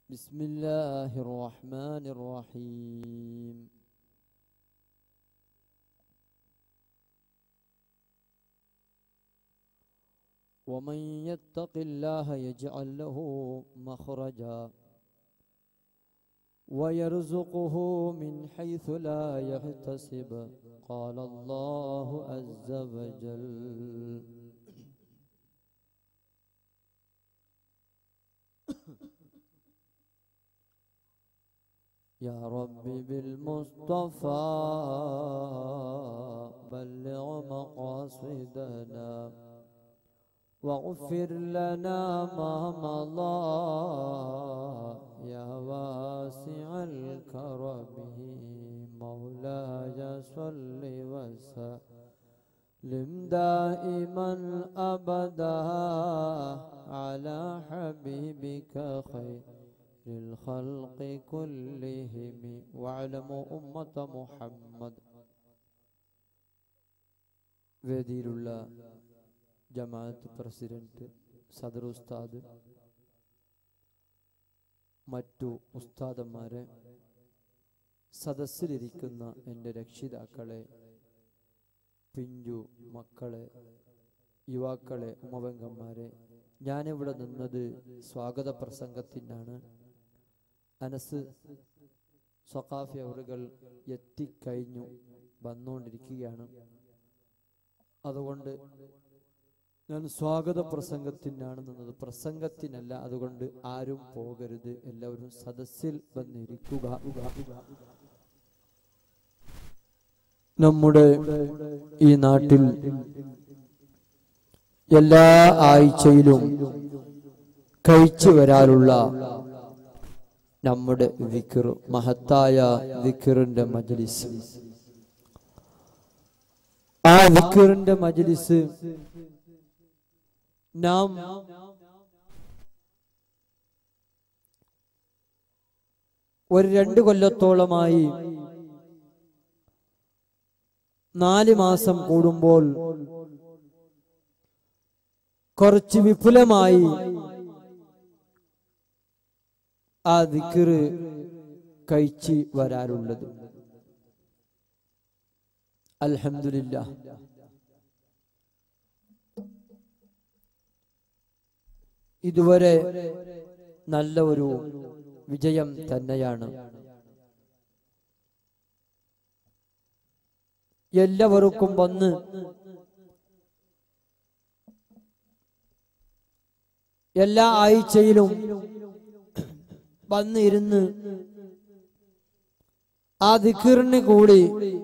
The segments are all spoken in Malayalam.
بسم الله الرحمن الرحيم ومن يتق الله يجعل له مخرجا ويرزقه من حيث لا يحتسب قال الله عز وجل يا رب بالمصطفى بلغ مقاصدنا واغفر لنا ما مضى يا واسع الكرم مولاي صل وسلم دائما ابدا على حبيبك خير للخلق كلهم واعلموا أمة محمد വേദിയിലുള്ള ജമാഅത്ത് പ്രസിഡന്റ് സദർ ഉസ്താദ് മറ്റു ഉസ്താദന്മാരെ സദസ്സിലിരിക്കുന്ന എൻ്റെ രക്ഷിതാക്കളെ പിഞ്ചു മക്കളെ യുവാക്കളെ ഉമവങ്കന്മാരെ ഞാനിവിടെ നിന്നത് സ്വാഗത പ്രസംഗത്തിനാണ് അനസ് സഖാഫി അവറുകൾ എത്തിക്കഴിഞ്ഞു വന്നുകൊണ്ടിരിക്കുകയാണ് അതുകൊണ്ട് ഞാൻ സ്വാഗത പ്രസംഗത്തിനാണ് നിന്നത് പ്രസംഗത്തിനല്ല അതുകൊണ്ട് ആരും പോകരുത് എല്ലാവരും സദസ്സിൽ വന്നിരിക്കുക നമ്മുടെ ഈ നാട്ടിൽ എല്ലാ ആഴ്ചയിലും കഴിച്ചു വരാനുള്ള നമ്മുടെ വിക്ർ മഹത്തായ വിക്റിന്റെ മജലിസ് ആ വിക്റിന്റെ മജലിസ് നാം ഒരു രണ്ട് കൊല്ലത്തോളമായി നാല് മാസം കൂടുമ്പോൾ കുറച്ച് വിപുലമായി ആ ദിക്കറ് കഴിച്ച് വരാറുള്ളത് അൽഹമില്ല ഇതുവരെ നല്ല ഒരു വിജയം തന്നെയാണ് എല്ലാവർക്കും വന്ന് എല്ലാ ആഴ്ചയിലും വന്നിരുന്ന് ആ ദിക്കറിന് കൂടി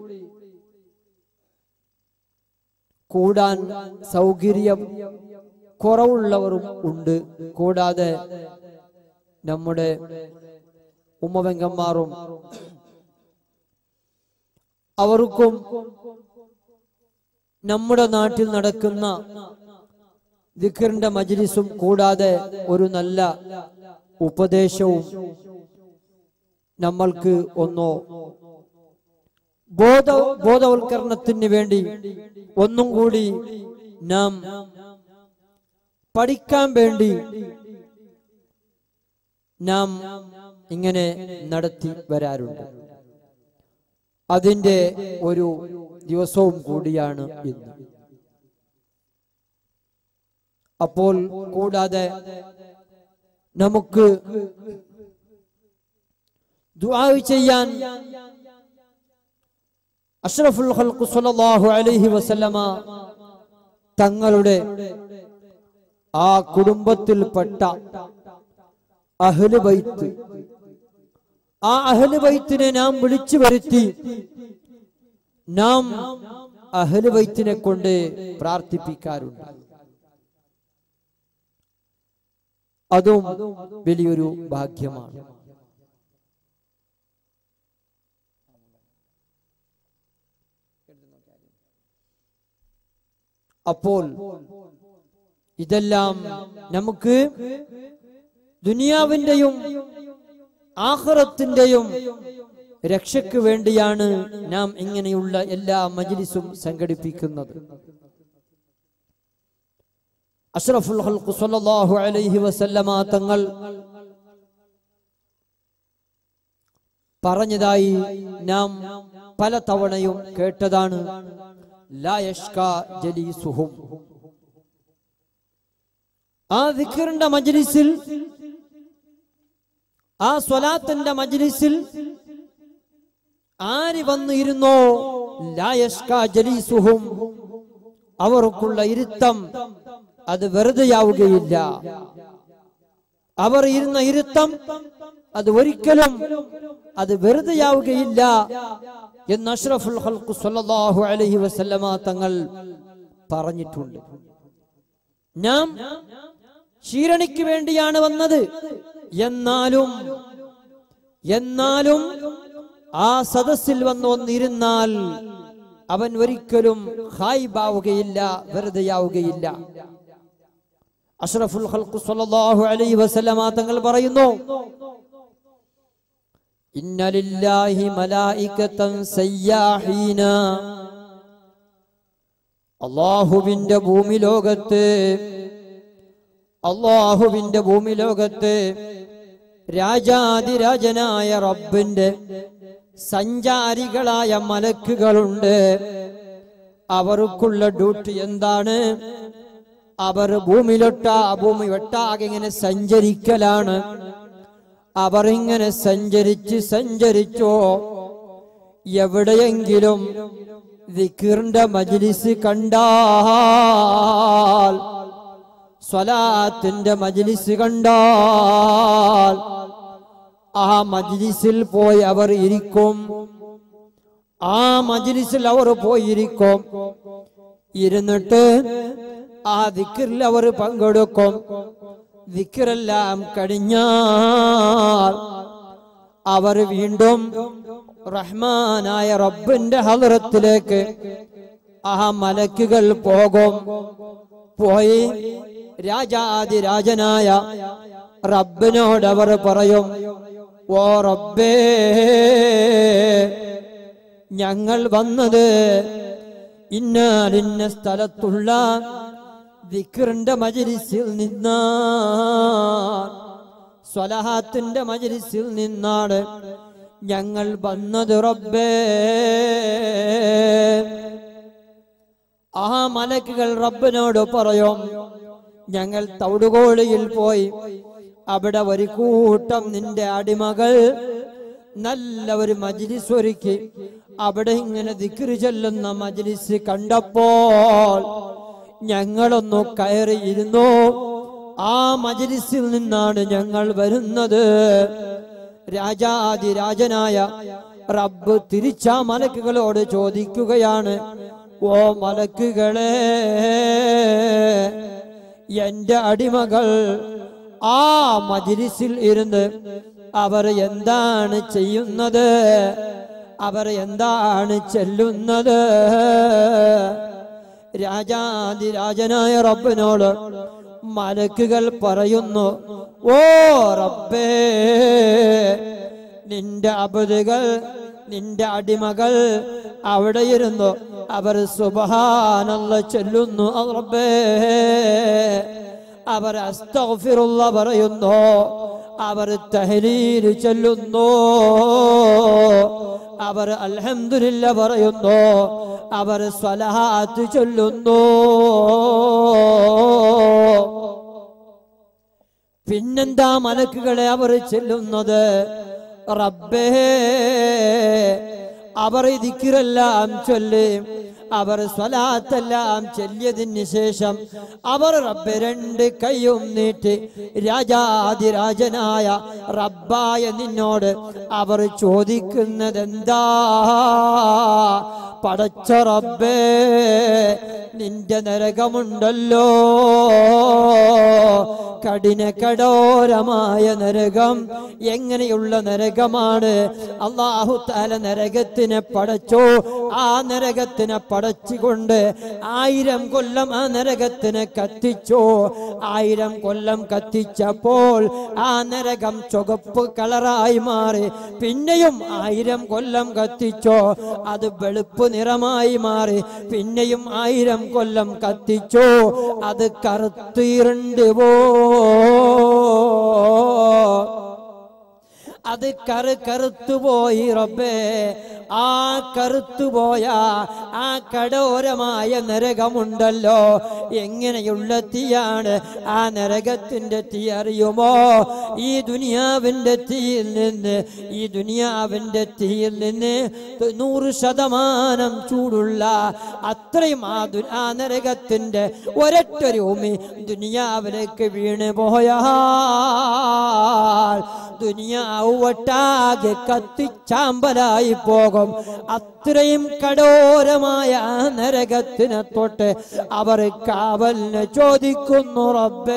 കൂടാൻ സൗകര്യം കുറവുള്ളവരും ഉണ്ട് കൂടാതെ നമ്മുടെ ഉമ്മവെങ്കന്മാരും അവർക്കും നമ്മുടെ നാട്ടിൽ നടക്കുന്ന ദിഖറിന്റെ മജ്ലിസും കൂടാതെ ഒരു നല്ല ഉപദേശവും നമ്മൾക്ക് ഒന്നോ ബോധ ബോധവൽക്കരണത്തിന് വേണ്ടി ഒന്നും കൂടി നാം പഠിക്കാൻ വേണ്ടി നാം ഇങ്ങനെ നടത്തി വരാറുണ്ട് അതിന്റെ ഒരു ദിവസവും കൂടിയാണ് ഇന്ന് അപ്പോൾ കൂടാതെ നമുക്ക് ദുആ ചെയ്യാൻ അഷ്റഫുൽ ഖൽഖ് സ്വല്ലല്ലാഹു അലൈഹി വസല്ലമ തങ്ങളുടെ ആ കുടുംബത്തിൽപ്പെട്ട അഹ്ലു ബൈത്ത് ആ അഹ്ലു ബൈത്തിനെ നാം വിളിച്ചു വരുത്തി നാം അഹ്ലു ബൈത്തിനെ കൊണ്ട് പ്രാർത്ഥിപ്പിക്കാറുണ്ട് അതും വലിയൊരു ഭാഗ്യമാണ് അപ്പോൾ ഇതെല്ലാം നമുക്ക് ദുനിയാവിന്റെയും ആഹ്റത്തിന്റെയും രക്ഷയ്ക്ക് വേണ്ടിയാണ് നാം ഇങ്ങനെയുള്ള എല്ലാ മജ്ലിസും സംഘടിപ്പിക്കുന്നത് അഷ്റഫുൽ ഖൽഖ് സ്വല്ലല്ലാഹു അലൈഹി വസല്ലമ തങ്ങൾ പറഞ്ഞതായി നാം പല തവണയും കേട്ടതാണ് ലാ യഷ്ക ജലീസുഹും ആ ദിക്കറിന്റെ മജ്ലിസിൽ ആ സ്വലാത്തിന്റെ മജ്ലിസിൽ ആര് വന്നിരുന്നോ ലാ യഷ്ക ജലീസുഹും അവർക്കുള്ള ഇരുത്തം അത് വെറുതെയാവുകയില്ല അവർ ഇരുന്ന ഇരുത്തം അത് ഒരിക്കലും അത് വെറുതെയാവുകയില്ല എന്ന് അഷ്റഫുൽ ഖൽഖ് സ്വല്ലല്ലാഹു അലൈഹി വസല്ലമ തങ്ങൾ പറഞ്ഞിട്ടുണ്ട് നാം ക്ഷീരണിക്ക് വേണ്ടിയാണ് വന്നത് എന്നാലും എന്നാലും ആ സദസ്സിൽ വന്ന് ഒന്നിരുന്നാൽ അവൻ ഒരിക്കലും ഹായിബാവുകയില്ല വെറുതെയാവുകയില്ല അഷ്റഫുൽ ഖൽഖ് സ്വല്ലല്ലാഹു അലൈഹി വസല്ലമ തങ്ങൾ പറയുന്നു ഇന്ന ലില്ലാഹി മലായികതൻ സയ്യാഹീന അള്ളാഹുവിന്റെ ഭൂമി ലോകത്ത് അള്ളാഹുവിന്റെ ഭൂമി ലോകത്ത് രാജാതിരാജനായ റബ്ബിന്റെ സഞ്ചാരികളായ മലക്കുകളുണ്ട് അവർക്കുള്ള ഡ്യൂട്ടി എന്താണ് അവർ ഭൂമിയിലൊട്ട ഭൂമി ഒട്ടാകെ ഇങ്ങനെ സഞ്ചരിക്കലാണ് അവർ ഇങ്ങനെ സഞ്ചരിച്ച് സഞ്ചരിച്ചോ എവിടെയെങ്കിലും ദിക്കറിന്റെ മജ്ലിസ് കണ്ടാൽ സ്വലാത്തിന്റെ മജ്ലിസ് കണ്ടാൽ ആ മജ്ലിസിൽ പോയി അവർ ഇരിക്കും ആ മജ്ലിസിൽ അവർ പോയിരിക്കും ഇരുന്നിട്ട് ആ ദിക്കറിൽ അവർ പങ്കെടുക്കും ദിക്കറെല്ലാം കഴിഞ്ഞാൽ അവർ വീണ്ടും റഹ്മാനായ റബ്ബിന്റെ ഹലറത്തിലേക്ക് ആ മലക്കുകൾ പോകും പോയി രാജാതിരാജനായ റബ്ബിനോട് അവർ പറയും ഓ റബ്ബേ ഞങ്ങൾ വന്നത് ഇന്നാലിന്ന സ്ഥലത്തുള്ള ദിക്റിന്റെ മജലിസിൽ നിന്നാ സ്വലഹാത്തിന്റെ മജലിസിൽ നിന്നാണ് ഞങ്ങൾ വന്നത് റബ്ബേ ആ മലക്കുകൾ റബ്ബിനോട് പറയും ഞങ്ങൾ തൗടുകോളിയിൽ പോയി അവിടെ ഒരു കൂട്ടം നിന്റെ അടിമകൾ നല്ല ഒരു മജ്ലിസ് ഒരുക്കി അവിടെ ഇങ്ങനെ ദിക്റ് ചെല്ലുന്ന മജ്ലിസ് കണ്ടപ്പോൾ ഞങ്ങളൊന്നു കയറിയിരുന്നു ആ മജ്ലിസിൽ നിന്നാണ് ഞങ്ങൾ വരുന്നത് രാജാതിരാജനായ റബ്ബ് തിരിച്ച മലക്കുകളോട് ചോദിക്കുകയാണ് ഓ മലക്കുകളെ എന്റെ അടിമകൾ ആ മജിലിസിൽ ഇരുന്ന് അവർ എന്താണ് ചെയ്യുന്നത് അവർ എന്താണ് ചെല്ലുന്നത് രാജാതിരാജനായ റബ്ബിനോട് മലക്കുകൾ പറയുന്നു ഓ റബ്ബേ നിന്റെ അബുദുകൾ നിന്റെ അടിമകൾ അവിടെ ഇരുന്നു അവർ സുബഹാനല്ല ചൊല്ലുന്നു റബ്ബേ അവർ അസ്തഗ്ഫിറുള്ള പറയുന്നു അവർ തഹലീൽ ചൊല്ലുന്നു അവർ അൽഹംദുലില്ല പറയുന്നു അവർ സ്വലഹാത്ത് ചൊല്ലുന്നു പിന്നെന്താ മലക്കുകളെ അവർ ചെല്ലുന്നത് റബ്ബേ അവർ ദിക്കിറെല്ലാം ചൊല്ലി അവർ സ്വലാത്തെല്ലാം ചൊല്ലിയതിന് ശേഷം അവർ റബ്ബ് രണ്ട് കൈയും നീട്ടി രാജാതിരാജനായ റബ്ബായ നിന്നോട് അവർ ചോദിക്കുന്നത് എന്താ പടച്ച റബ്ബേ നിന്റെ നരകമുണ്ടല്ലോ കഠിന കഠോരമായ നരകം എങ്ങനെയുള്ള നരകമാണ് അള്ളാഹു താല നരകത്തിനെ പടച്ചോ ആ നരകത്തിനെ പടച്ചുകൊണ്ട് ആയിരം കൊല്ലം ആ നരകത്തിനെ കത്തിച്ചോ ആയിരം കൊല്ലം കത്തിച്ചപ്പോൾ ആ നരകം ചുവപ്പ് കളറായി മാറി പിന്നെയും ആയിരം കൊല്ലം കത്തിച്ചോ അത് വെളുപ്പ് നിറമായി മാറി പിന്നെയും ആയിരം കൊല്ലം കത്തിച്ചോ അത് കറുത്തീറുണ്ട് പോ അത് കറു കറുത്തുപോയി റബ്ബേ ആ കറുത്തുപോയ ആ കടോരമായ നരകമുണ്ടല്ലോ എങ്ങനെയുള്ള തീയാണ് ആ നരകത്തിന്റെ തീ അറിയുമോ ഈ ദുനിയാവിന്റെ തീയിൽ നിന്ന് ഈ ദുനിയാവിന്റെ തീയിൽ നിന്ന് നൂറ് ശതമാനം ചൂടുള്ള അത്രയും ആ ദു- ആ നരകത്തിന്റെ ഒരൊറ്റൊരു ഭൂമി ദുനിയാവിലേക്ക് വീണ് പോയാൽ ദുനിയാവ് ഒട്ടാകെ കത്തിച്ചാമ്പലായി പോകും അത്രയും കടോരമായ ആ നരകത്തിനെ തൊട്ട് അവർ കാവലിന് ചോദിക്കുന്നു റബ്ബേ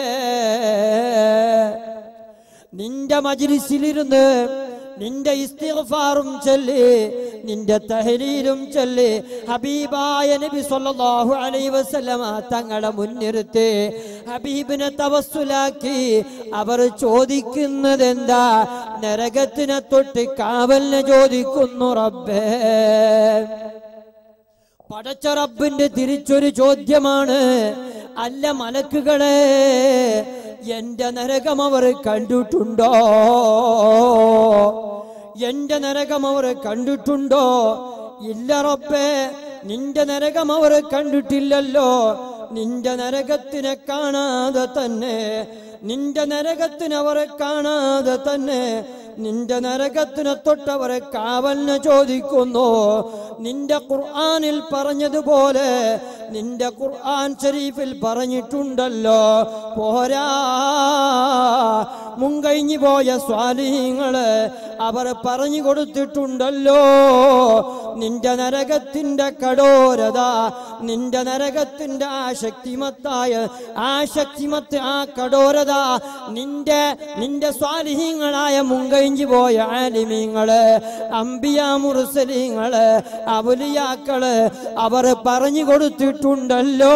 നിന്റെ മജിലിസിലിരുന്ന് നിന്റെ ഇസ്തിഗ്ഫാറും ചൊല്ലി നിന്റെ തഹലീലും ചൊല്ലി ഹബീബായ നബി സല്ലല്ലാഹു അലൈഹി വസല്ലമ തങ്ങളെ മുൻനിർത്തി ഹബീബിനെ തവസ്സുലാക്കി അവർ ചോദിക്കുന്നത് എന്താ നരകത്തിനെ തൊട്ട് കാവലിനെ ചോദിക്കുന്നു റബ്ബേ പടച്ച റബ്ബിന്റെ തിരിച്ചൊരു ചോദ്യമാണ് അല്ല മലക്കുകളെ എന്റെ നരകം അവർ കണ്ടിട്ടുണ്ടോ എന്റെ നരകം അവർ കണ്ടിട്ടുണ്ടോ ഇല്ല റബ്ബേ നിന്റെ നരകം അവർ കണ്ടിട്ടില്ലല്ലോ നിന്റെ നരകത്തിനെ കാണാതെ തന്നെ നിന്റെ നരകത്തിന് അവരെ കാണാതെ തന്നെ നിന്റെ നരകത്തിനെ തൊട്ടവരെ കാവലിന് ചോദിക്കുന്നു നിന്റെ ഖുർആനിൽ പറഞ്ഞതുപോലെ നിന്റെ ഖുർആൻ ഷരീഫിൽ പറഞ്ഞിട്ടുണ്ടല്ലോ പോരാ മുൻകഴിഞ്ഞു പോയ സ്വാലിഹീങ്ങള് അവർ പറഞ്ഞു കൊടുത്തിട്ടുണ്ടല്ലോ നിന്റെ നരകത്തിന്റെ കടോരത നിന്റെ നരകത്തിന്റെ ആ ശക്തിമത്തായ ആ ശക്തിമത്ത് ആ കടോരത നിന്റെ നിന്റെ സ്വാലിഹീങ്ങളായ മുൻകഴിഞ്ഞു പോയ ആലിമീങ്ങള് അമ്പിയ മുറുസലീങ്ങള് അവലിയാക്കള് അവർ പറഞ്ഞു കൊടുത്തിട്ടുണ്ടല്ലോ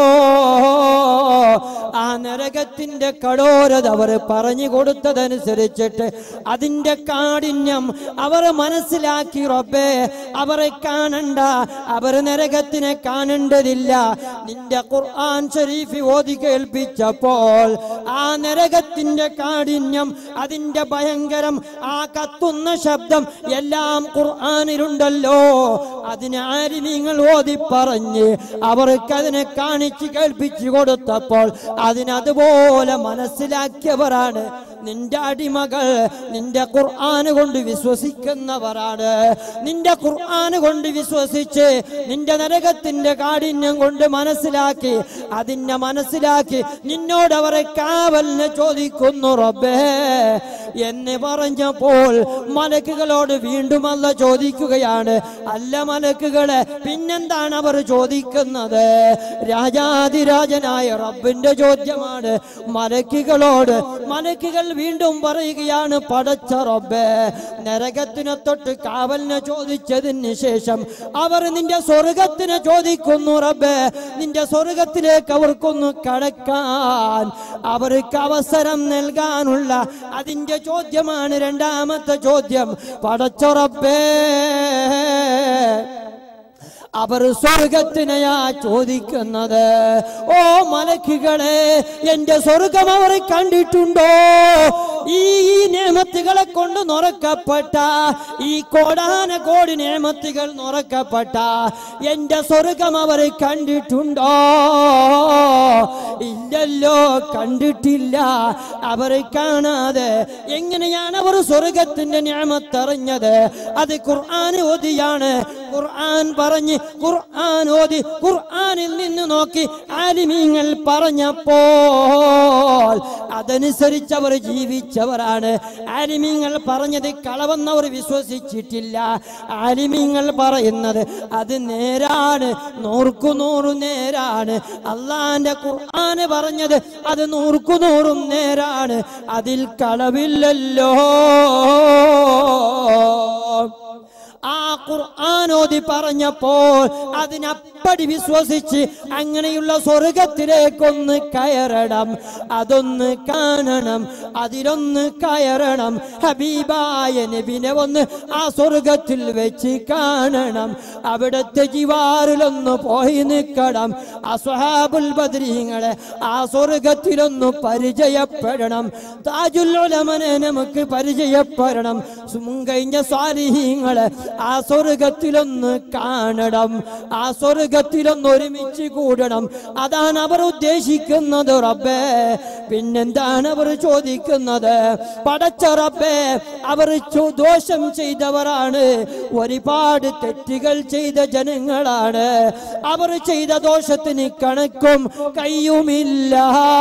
ആ നരകത്തിന്റെ കടോരത അവർ പറഞ്ഞു കൊടുത്തതനുസരിച്ചിട്ട് അതിന്റെ കാഠിന്യം അവർ മനസ്സിലാക്കി റബ്ബേ അവരെ കാണണ്ട അവർ നരകത്തിനെ കാണേണ്ടതില്ല നിന്റെ ഖുർആൻ ഷരീഫ് ഓതി കേൾപ്പിച്ചപ്പോൾ ആ നരകത്തിന്റെ കാഠിന്യം അതിന്റെ ഭയങ്കരം ആ കത്തുന്ന ശബ്ദം എല്ലാം ഖുർആനിലുണ്ടല്ലോ അതിനെ ആര് നിങ്ങൾ ഓതി പറഞ്ഞ് അവർക്ക് അതിനെ കാണിച്ച് കേൾപ്പിച്ചു കൊടുത്തപ്പോൾ അതിനതുപോലെ മനസ്സിലാക്കിയവരാണ് നിന്റെ അടിമകൾ നിന്റെ ഖുർആൻ കൊണ്ട് വിശ്വസിക്കുന്നവരാണ് നിന്റെ ഖുർആൻ കൊണ്ട് വിശ്വസിച്ച് നിന്റെ നരകത്തിന്റെ കാഠിന്യം കൊണ്ട് മനസ്സിലാക്കി അതിനെ മനസ്സിലാക്കി നിന്നോട് അവരെ കാവലിനെ ചോദിക്കുന്നു റബ്ബേ എന്ന് പറഞ്ഞപ്പോൾ മലക്കുകളോട് വീണ്ടും അല്ല ചോദിക്കുകയാണ് അല്ല മലക്കുകളെ പിന്നെന്താണ് അവർ ചോദിക്കുന്നത് രാജാതിരാജനായ റബ്ബിന്റെ ചോദ്യമാണ് മലക്കുകളോട് മലക്കുകൾ വീണ്ടും പറയുകയാണ് പടച്ച റബ്ബേ നരകത്തിനെ തൊട്ട് കാവലിനെ ചോദിച്ചതിന് ശേഷം അവർ നിന്റെ സ്വർഗത്തിനെ ചോദിക്കുന്നു റബ്ബേ നിന്റെ സ്വർഗത്തിലേക്ക് അവർക്കൊന്ന് കടക്കാൻ അവർക്ക് അവസരം നൽകാനുള്ള അതിന്റെ ചോദ്യമാണ് രണ്ടാമത്തെ ചോദ്യം പടച്ചൊറബേ അവർ സ്വർഗത്തിനെയാ ചോദിക്കുന്നത് ഓ മലക്കുകളെ എന്റെ സ്വർഗം അവർ കണ്ടിട്ടുണ്ടോ ഈ ഈ നിയമത്തുകളെ കൊണ്ട് നുറക്കപ്പെട്ട ഈ കോടാന കോടി നിയമത്തുകൾ നുറക്കപ്പെട്ട എന്റെ സ്വർഗം അവർ കണ്ടിട്ടുണ്ടോ ഇല്ലല്ലോ കണ്ടിട്ടില്ല അവരെ കാണാതെ എങ്ങനെയാണ് അവർ സ്വർഗത്തിന്റെ നിയമത്തറിഞ്ഞത് അത് ഖുർആൻ ഓതിയാണ് ഖുർആൻ പറഞ്ഞ് ഖുർആൻ ഓതി ഖുർആനിൽ നിന്ന് നോക്കി ആലിമീങ്ങൾ പറഞ്ഞപ്പോൾ അതനുസരിച്ച് അവർ ജീവിച്ചവരാണ് ആലിമീങ്ങൾ പറഞ്ഞത് കളവെന്നവർ വിശ്വസിച്ചിട്ടില്ല ആലിമീങ്ങൾ പറയുന്നത് അത് നേരാണ് നൂർക്കു നൂറ് നേരാണ് അള്ളാന്റെ ഖുർആന് പറഞ്ഞത് അത് നൂർക്കു നൂറും നേരാണ് അതിൽ കളവില്ലല്ലോ ആ ഖുർആാനോദി പറഞ്ഞപ്പോൾ അതിനപ്പ അപ്പടി വിശ്വസിച്ച് അങ്ങനെയുള്ള സ്വർഗത്തിലേക്കൊന്ന് കയറണം അതൊന്ന് കാണണം അതിലൊന്ന് കയറണം ഹബീബായ നബിനെ ഒന്ന് ആ സ്വർഗത്തിൽ വെച്ച് കാണണം അവിടുത്തെ ജിവാറിലൊന്ന് പോയി നിൽക്കണം അസ്വഹാബുൽ ബദ്രീങ്ങളെ ആ സ്വർഗത്തിലൊന്ന് പരിചയപ്പെടണം താജുൽ ഉലമനെ നമുക്ക് പരിചയപ്പെടണം മുൻകഴിഞ്ഞ സ്വാലിഹീങ്ങളെ ആ സ്വർഗത്തിലൊന്ന് കാണണം ആ സ്വർഗത്തിലൊന്ന് ഒരുമിച്ച് കൂടണം അതാണ് അവർ ഉദ്ദേശിക്കുന്നത് റബ്ബേ പിന്നെന്താണ് അവർ ചോദിക്കുന്നത് പടച്ച റബ്ബേ അവർ ചോ- ദോഷം ചെയ്തവരാണ് ഒരുപാട് തെറ്റുകൾ ചെയ്ത ജനങ്ങളാണ് അവർ ചെയ്ത ദോഷത്തിന് കണക്കും കയ്യുമില്ല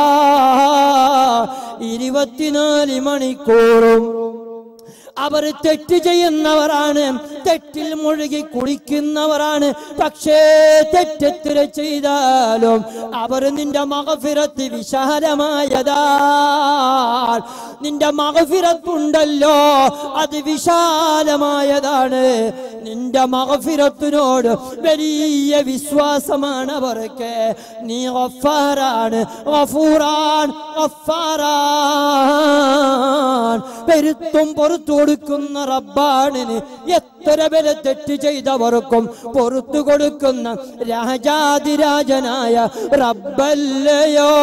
ഇരുപത്തിനാല് മണിക്കൂറും അവർ തെറ്റ് ചെയ്യുന്നവരാണ് തെറ്റിൽ മുഴുകി കുളിക്കുന്നവരാണ് പക്ഷേ തെറ്റെത്ര ചെയ്താലും അവർ നിന്റെ മകഫിറത്ത് വിശാലമായതാ നിന്റെ മകഫിറത്തുണ്ടല്ലോ അത് വിശാലമായതാണ് നിന്റെ മകഫിറത്തിനോട് വലിയ വിശ്വാസമാണ് അവർക്ക് നീ ഗഫാറാണ് ഗഫൂറാൻ ഗഫാറാൻ പെരുത്തും പുറത്തു കൊടുക്കുന്ന റബ്ബാണിന് എത്ര വില തെറ്റ് ചെയ്തവർക്കും പുറത്തു കൊടുക്കുന്ന രാജാതിരാജനായ റബ്ബല്ലയോ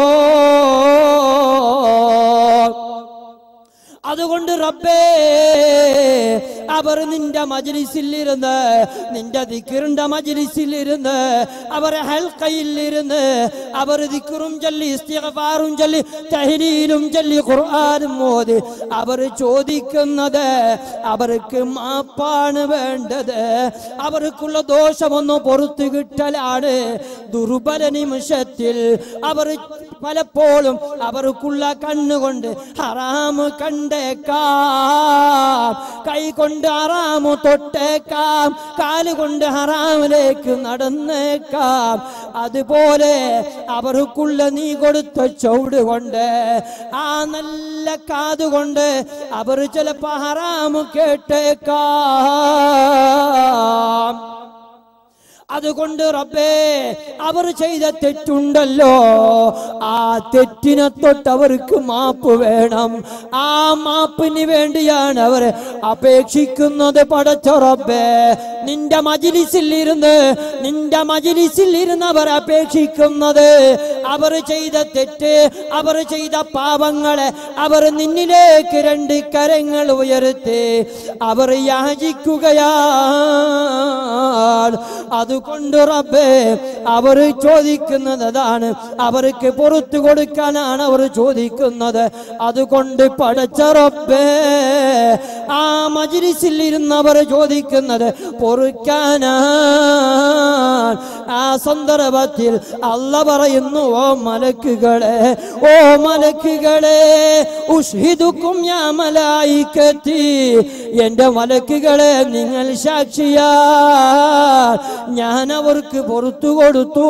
അതുകൊണ്ട് റബ്ബേ അവർ നിന്റെ മജ്ലിസിലിരുന്ന് നിന്റെ ദിക്കറിന്റെ മജ്ലിസിലിരുന്ന് അവർ ഹൽക്കയിലിരുന്ന് അവർ ദിക്കറും ചൊല്ലി ഇസ്തിഗ്ഫാറും ചൊല്ലി തഹ്ലീലും ചൊല്ലി ഖുർആനും ഓതി അവർ ചോദിക്കുന്നത് അവർക്ക് മാപ്പാണ് വേണ്ടത് അവർക്കുള്ള ദോഷമൊന്ന് പുറത്തു കിട്ടലാണ് ദുർബല നിമിഷത്തിൽ അവർ പലപ്പോഴും അവർക്കുള്ള കണ്ണുകൊണ്ട് ഹറാമ് കണ്ടേക്കാം കൈ കൊണ്ട് ഹറാമ് തൊട്ടേക്കാം കാലുകൊണ്ട് ഹറാമിലേക്ക് നടന്നേക്കാം അതുപോലെ അവർക്കുള്ള നീ കൊടുത്ത ചുവട് കൊണ്ട് ആ നല്ല കാതുകൊണ്ട് അവർ ചിലപ്പോ ഹറാമ് കേട്ടേക്കാം അതുകൊണ്ട് റബ്ബേ അവർ ചെയ്ത തെറ്റുണ്ടല്ലോ ആ തെറ്റിനെ തൊട്ട് അവർക്ക് മാപ്പ് വേണം ആ മാപ്പിന് വേണ്ടിയാണ് അവർ അപേക്ഷിക്കുന്നത് പടച്ച റബ്ബേ നിന്റെ മജിലിസിൽ ഇരുന്ന് നിന്റെ മജിലിസിൽ ഇരുന്ന് അവർ അപേക്ഷിക്കുന്നത് അവർ ചെയ്ത തെറ്റ് അവർ ചെയ്ത പാപങ്ങളെ അവർ നിന്നിലേക്ക് രണ്ട് കരങ്ങൾ ഉയർത്തി അവർ യാചിക്കുകയാണ് അതുകൊണ്ട് റബ്ബേ അവർ ചോദിക്കുന്നത് അതാണ് അവർക്ക് പുറത്തു കൊടുക്കാനാണ് അവർ ചോദിക്കുന്നത് അതുകൊണ്ട് പടച്ച റബ്ബേ ആ മജിലിസിൽ ഇരുന്നവർ ചോദിക്കുന്നത് പൊറുക്കാനാ ആ സന്ദർഭത്തിൽ അല്ല പറയുന്നു ഓ മലക്കുകളെ ഓ മലക്കുകളെ ഉഷ്ഹിദുക്കും ഞാൻ മലായിക്കത്തി എന്റെ മലക്കുകളെ നിങ്ങൾ സാക്ഷിയാ ഞാൻ അവർക്ക് പുറത്തു കൊടുത്തു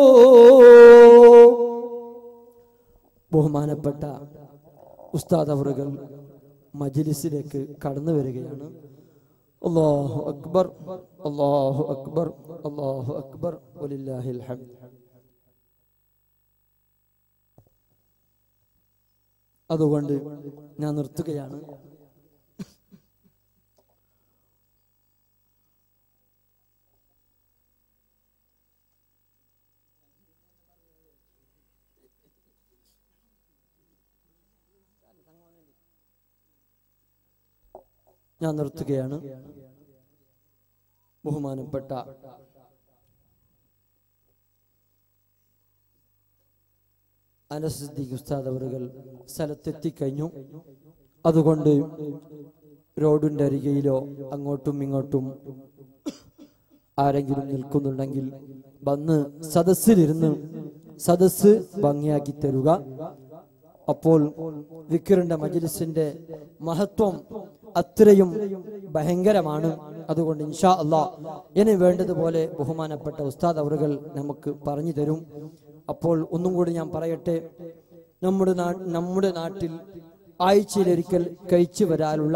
ബഹുമാനപ്പെട്ട ഉസ്താദ് അവറുകൾ മജ്ലിസിലേക്ക് കടന്നു വരികയാണ് അല്ലാഹു അക്ബർ അല്ലാഹു അക്ബർ അല്ലാഹു അക്ബർ വലില്ലാഹിൽ ഹംദ് അതുകൊണ്ട് ഞാൻ നിർത്തുകയാണ് ഞാൻ നിർത്തുകയാണ് ബഹുമാനപ്പെട്ട അനസിദ്ദീഖ് ഉസ്താദ് അവറുകൾ സ്ഥലത്തെത്തിക്കഴിഞ്ഞു അതുകൊണ്ട് റോഡിന്റെ അരികയിലോ അങ്ങോട്ടും ഇങ്ങോട്ടും ആരെങ്കിലും നിൽക്കുന്നുണ്ടെങ്കിൽ വന്ന് സദസ്സിലിരുന്ന് സദസ്സ് ഭംഗിയാക്കി തരുക അപ്പോൾ വിക്കറിന്റെ മജ്ലിസിന്റെ മഹത്വം അത്രയും ഭയങ്കരമാണ് അതുകൊണ്ട് ഇൻഷാ അള്ളാ ഇനി വേണ്ടതുപോലെ ബഹുമാനപ്പെട്ട ഉസ്താദ് അവറുകൾ നമുക്ക് പറഞ്ഞു തരും അപ്പോൾ ഒന്നും കൂടി ഞാൻ പറയട്ടെ നമ്മുടെ നാ നമ്മുടെ നാട്ടിൽ ആഴ്ചയിലൊരിക്കൽ കഴിച്ചു വരാനുള്ള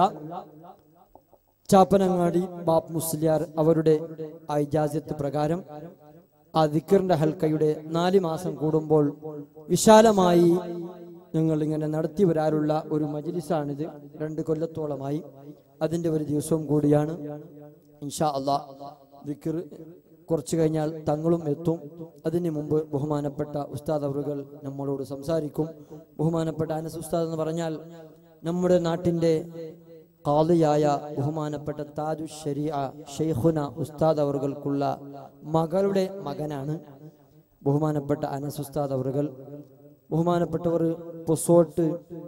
ചാപ്പനങ്ങാടി ബാപ്പ് മുസ്ലിയാർ അവരുടെ ആ ഇജാസത്ത് പ്രകാരം ആ ദിക്കറിന്റെ ഹൽക്കയുടെ നാല് മാസം കൂടുമ്പോൾ വിശാലമായി ഞങ്ങൾ ഇങ്ങനെ നടത്തി വരാറുള്ള ഒരു മജ്ലിസാണിത് രണ്ട് കൊല്ലത്തോളമായി അതിന്റെ ഒരു ദിവസവും കൂടിയാണ് ഇൻഷാ അള്ളാ ദിക്കർ കുറച്ചു കഴിഞ്ഞാൽ തങ്ങളും എത്തും അതിന് മുമ്പ് ബഹുമാനപ്പെട്ട ഉസ്താദ് അവറുകൾ നമ്മളോട് സംസാരിക്കും ബഹുമാനപ്പെട്ട അനസ് ഉസ്താദ് എന്ന് പറഞ്ഞാൽ നമ്മുടെ നാട്ടിന്റെ കാളിയായ ബഹുമാനപ്പെട്ട താജു ഷരിയ ഷെയ്ഖുന ഉസ്താദ് അവർകൾക്കുള്ള മകളുടെ മകനാണ് ബഹുമാനപ്പെട്ട അനസ് ഉസ്താദ് അവറുകൾ ബഹുമാനപ്പെട്ടവർ പൊസോട്ട്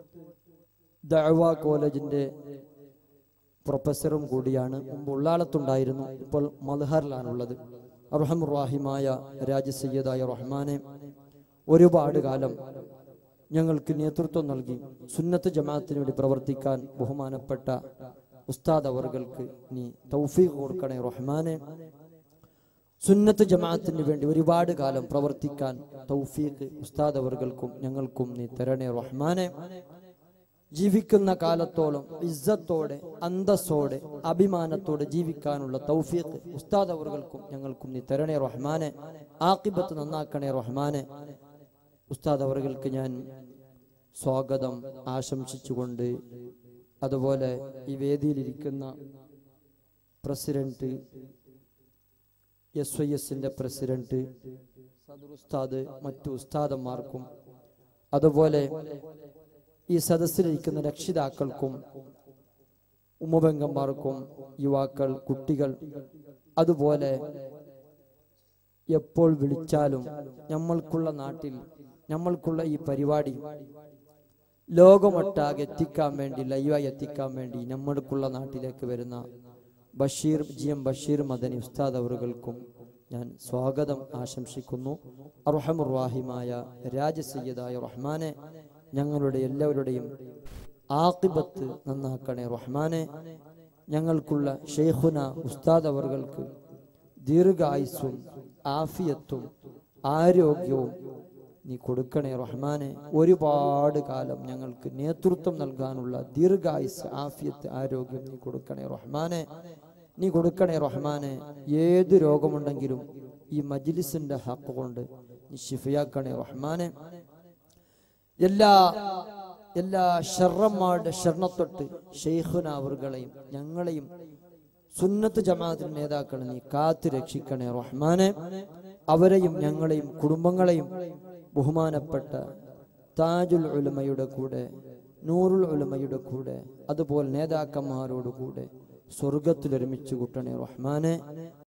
ദഅവ കോളേജിന്റെ പ്രൊഫസറും കൂടിയാണ് മുമ്പ് ഉള്ളാളത്തുണ്ടായിരുന്നു ഇപ്പോൾ മൽഹറിലാണുള്ളത് അർഹമുറാഹിമായ രാജസയ്യദായ റഹ്മാനെ ഒരുപാട് കാലം ഞങ്ങൾക്ക് നേതൃത്വം നൽകി സുന്നത്ത് ജമാഅത്തിന് വേണ്ടി പ്രവർത്തിക്കാൻ ബഹുമാനപ്പെട്ട ഉസ്താദ് അവറുകൾക്ക് നീ തൗഫീഖ് കൊടുക്കണേ റഹ്മാനെ സുന്നത്ത് ജമാഅത്തിന് വേണ്ടി ഒരുപാട് കാലം പ്രവർത്തിക്കാൻ തൗഫീഖ് ഉസ്താദ് അവറുകൾക്കും ഞങ്ങൾക്കും നീ തരണേ റഹ്മാനെ ജീവിക്കുന്ന കാലത്തോളം ഇസ്സത്തോടെ അന്തസ്സോടെ അഭിമാനത്തോടെ ജീവിക്കാനുള്ള തൗഫീഖ് ഉസ്താദ് അവറുകൾക്കും ഞങ്ങൾക്കും നീ തരണേ റഹ്മാനെ ആക്കിബത്ത് നന്നാക്കണേ റഹ്മാനെ ഉസ്താദ് അവറുകൾക്ക് ഞാൻ സ്വാഗതം ആശംസിച്ചുകൊണ്ട് അതുപോലെ ഈ വേദിയിലിരിക്കുന്ന പ്രസിഡന്റ് എസ് വൈ എസിന്റെ പ്രസിഡന്റ് സദർ ഉസ്താദ് മറ്റു ഉസ്താദന്മാർക്കും അതുപോലെ ഈ സദസ്സിലിരിക്കുന്ന രക്ഷിതാക്കൾക്കും ഉമ്മബംഗന്മാർക്കും യുവാക്കൾ കുട്ടികൾ അതുപോലെ എപ്പോൾ വിളിച്ചാലും നമ്മൾക്കുള്ള നാട്ടിൽ നമ്മൾക്കുള്ള ഈ പരിപാടി ലോകമൊട്ടാകെ എത്തിക്കാൻ വേണ്ടി ലൈവായി എത്തിക്കാൻ വേണ്ടി നമ്മൾക്കുള്ള നാട്ടിലേക്ക് വരുന്ന ബഷീർ ജി എം ബഷീർ മദനി ഉസ്താദ് അവറുകൾക്കും ഞാൻ സ്വാഗതം ആശംസിക്കുന്നു അർഹമുറാഹിമായ രാജസയ്യദായ റഹ്മാനെ ഞങ്ങളുടെ എല്ലാവരുടെയും ആക്കിബത്ത് നന്നാക്കണേ റഹ്മാനെ ഞങ്ങൾക്കുള്ള ഷെയ്ഖുന ഉസ്താദ് അവറുകൾക്ക് ദീർഘായുസ്സും ആഫിയത്തും ആരോഗ്യവും നീ കൊടുക്കണേ റഹ്മാനെ ഒരുപാട് കാലം ഞങ്ങൾക്ക് നേതൃത്വം നൽകാനുള്ള ദീർഘായുസ് ആഫിയത്ത് ആരോഗ്യം നീ കൊടുക്കണേ റഹ്മാനെ നീ കൊടുക്കണേ റഹ്മാനെ ഏത് രോഗമുണ്ടെങ്കിലും ഈ മജ്ലിസിന്റെ ഹക്ക് കൊണ്ട് നീ ഷിഫിയാക്കണേ റഹ്മാനെ എല്ലാ എല്ലാ ഷർറന്മാരുടെ ഷർണത്തൊട്ട് ഷെയ്ഖുന അവറുകളെയും ഞങ്ങളെയും സുന്നത്ത് ജമാഅത്തിന്റെ നേതാക്കളെ നീ കാത്തു രക്ഷിക്കണേ റഹ്മാനെ അവരെയും ഞങ്ങളെയും കുടുംബങ്ങളെയും ബഹുമാനപ്പെട്ട താജുൽ ഉലമയുടെ കൂടെ നൂറുൽ ഉലമയുടെ കൂടെ അതുപോലെ നേതാക്കന്മാരോട് കൂടെ സ്വർഗത്തിൽ ഒരുമിച്ച് കൂട്ടണേ റഹ്മാനെ